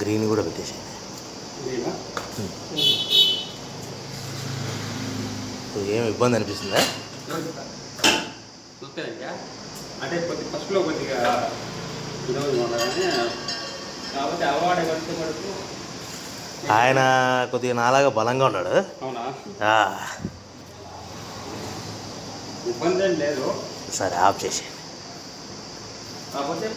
green కూడా పెట్టేసి గ్రీనా ఏం ఇబ్బంది అనిపిస్తుందా చూస్తానండి అంటే కొద్ది ఫస్ట్లో కొద్దిగా వినోదం ఉండాలని కాబట్టి అలవాటు వచ్చే వరకు ఆయన కొద్దిగా నాలాగా బలంగా ఉన్నాడు అవునా ఆ, ఇబ్బంది ఏం లేదు సరే ఆఫ్ చేసి కాకపోతే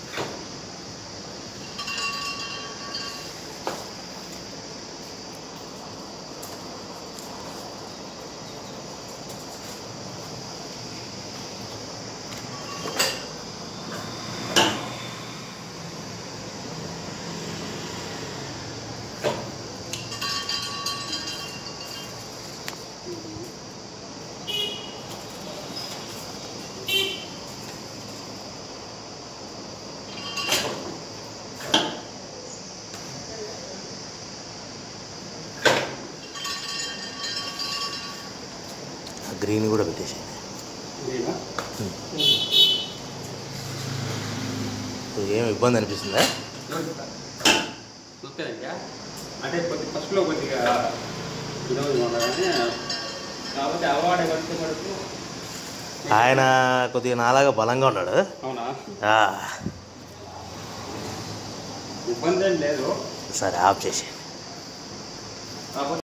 గ్రీన్ కూడా పెట్టేసి గ్రీనా ఏం ఇబ్బంది అనిపిస్తుందా చూస్తానండి అంటే కొద్ది ఫస్ట్లో కొద్దిగా వినోదం ఉండాలని కాబట్టి అలవాటు వచ్చే వరకు ఆయన కొద్దిగా నాలాగా బలంగా ఉన్నాడు అవునా ఆ, ఇబ్బంది ఏం లేదు సరే ఆఫ్ చేసి కాకపోతే